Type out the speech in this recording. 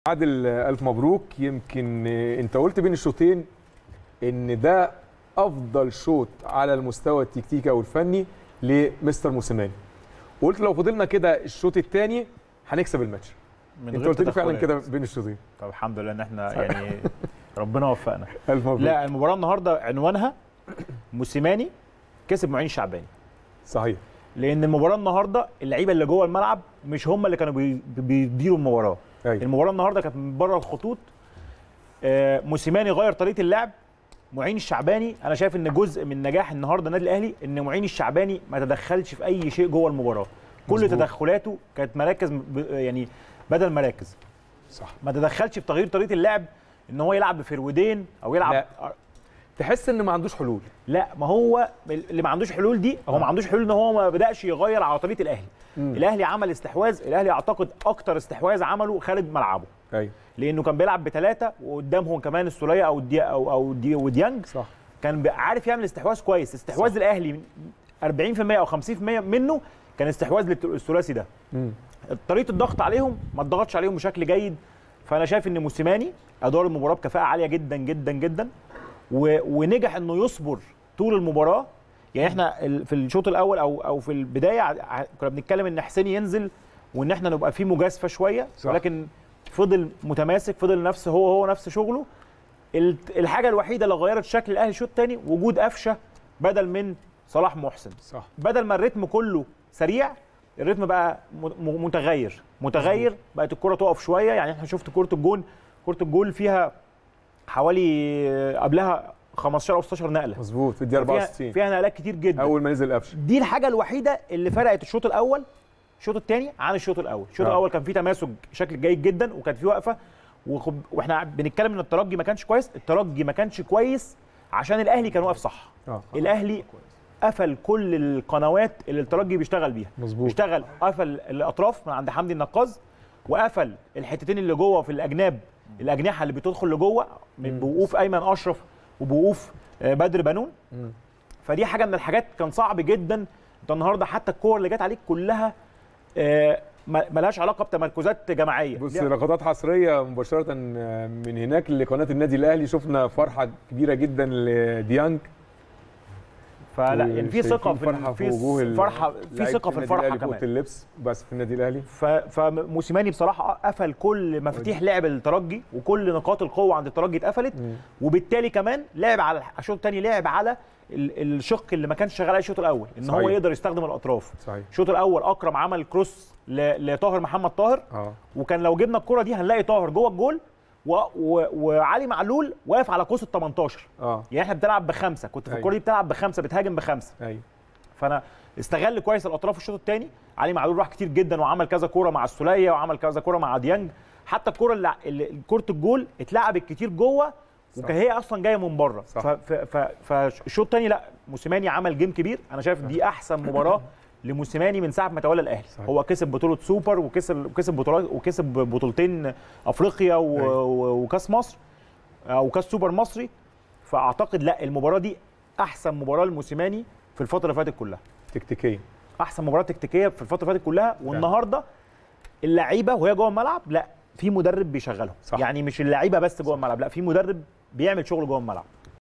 عادل الف مبروك يمكن انت قلت بين الشوطين ان ده افضل شوط على المستوى التكتيكي او الفني لمستر موسيماني وقلت لو فضلنا كده الشوط الثاني هنكسب الماتش من انت غير قلت لي فعلا تدخلات. كده بين الشوطين طب الحمد لله ان احنا يعني ربنا وفقنا الف مبروك لا المباراه النهارده عنوانها موسيماني كسب معين شعباني صحيح لان المباراه النهارده اللعيبه اللي جوه الملعب مش هم اللي كانوا بي- بيديروا المباراه ايوه المباراه النهارده كانت من بره الخطوط آه، موسيماني غير طريقه اللعب معين الشعباني انا شايف ان جزء من نجاح النهارده النادي الاهلي ان معين الشعباني ما تدخلش في اي شيء جوه المباراه كل مظبوط. تدخلاته كانت مراكز ب- يعني بدل مراكز صح ما تدخلش في تغيير طريقه اللعب ان هو يلعب بفرودين او يلعب لا. تحس ان ما عندوش حلول لا ما هو اللي ما عندوش حلول دي هو ما عندوش حلول ان هو ما بداش يغير على طريقه الاهلي مم. الاهلي عمل استحواذ الاهلي اعتقد اكتر استحواذ عمله خارج ملعبه ايوه لانه كان بيلعب بثلاثه وقدامهم كمان السوليه او دي او او دي وديانج صح كان بي- عارف يعمل استحواذ كويس استحواذ صح. الاهلي 40% او 50% منه كان استحواذ للت- للثلاثي ده مم. طريقه الضغط عليهم ما اتضغطش عليهم بشكل جيد فانا شايف ان موسيماني ادار المباراه بكفاءه عاليه جدا جدا جدا و... ونجح انه يصبر طول المباراه يعني احنا ال- في الشوط الاول او او في البدايه ع- ع- كنا بنتكلم ان حسين ينزل وان احنا نبقى في مجازفه شويه صح. ولكن فضل متماسك فضل نفس هو هو نفس شغله ال- الحاجه الوحيده اللي غيرت شكل الاهلي الشوط الثاني وجود قفشه بدل من صلاح محسن صح بدل ما الريتم كله سريع الريتم بقى م- م- متغير متغير بقت الكره تقف شويه يعني احنا شفت كره الجون كره الجول فيها حوالي قبلها 15 او 16 نقله مظبوط في فيها, الدقيقه 64 فيها نقلات كتير جدا اول ما نزل قفشه دي الحاجه الوحيده اللي فرقت الشوط الاول الشوط الثاني عن الشوط الاول الشوط آه. الاول كان فيه تماسك بشكل جيد جدا وكانت فيه وقفه وخب... واحنا بنتكلم ان الترجي ما كانش كويس الترجي ما كانش كويس عشان الاهلي كان واقف صح اه الاهلي قفل كل القنوات اللي الترجي بيشتغل بيها مظبوط اشتغل قفل الاطراف من عند حمدي النقاز وقفل الحتتين اللي جوه في الاجناب الاجنحه اللي بتدخل لجوه من بوقوف ايمن اشرف وبوقوف آه، بدر بنون مم. فدي حاجه من الحاجات كان صعب جدا انت النهارده حتى الكور اللي جت عليك كلها آه، ما- ملهاش علاقه بتمركزات جماعيه بص ليها- لقطات حصريه مباشره من هناك لقناه النادي الاهلي شفنا فرحه كبيره جدا لديانج فلا يعني في ثقه في فرحه في وجوه في ال- فرحه في لعيبة ثقه في النادي الفرحه الأهلي في أوضة كمان اللبس بس في النادي الاهلي ف- فموسيماني بصراحه قفل كل مفاتيح لعب الترجي وكل نقاط القوه عند الترجي اتقفلت وبالتالي كمان لعب على الشوط الثاني لعب على ال- الشق اللي ما كانش شغال عليه الشوط الاول ان هو صحيح. يقدر يستخدم الاطراف صحيح الشوط الاول اكرم عمل كروس ل- لطاهر محمد طاهر اه وكان لو جبنا الكره دي هنلاقي طاهر جوه الجول و... و... وعلي معلول واقف على قوس ال 18 اه يعني احنا بتلعب بخمسه كنت في أيوة. الكوره دي بتلعب بخمسه بتهاجم بخمسه ايوه فانا استغل كويس الاطراف الشوط الثاني علي معلول راح كتير جدا وعمل كذا كوره مع السوليه وعمل كذا كوره مع ديانج حتى الكوره اللي اللي- كوره الجول اتلعبت كتير جوه وكان هي اصلا جايه من بره صح. ف- ف- ف- فالشوط الثاني لا موسيماني عمل جيم كبير انا شايف دي احسن مباراه لموسيماني من ساعه ما تولى الاهلي صحيح. هو كسب بطوله سوبر وكسب وكسب بطولات وكسب بطولتين افريقيا و- أيوة. و- وكاس مصر او كاس سوبر مصري فاعتقد لا المباراه دي احسن مباراه لموسيماني في الفتره اللي فاتت كلها تكتيكيا احسن مباراه تكتيكيه في الفتره اللي فاتت كلها والنهارده اللعيبه وهي جوه الملعب لا في مدرب بيشغلهم صح. يعني مش اللعيبه بس جوه الملعب لا في مدرب بيعمل شغل جوه الملعب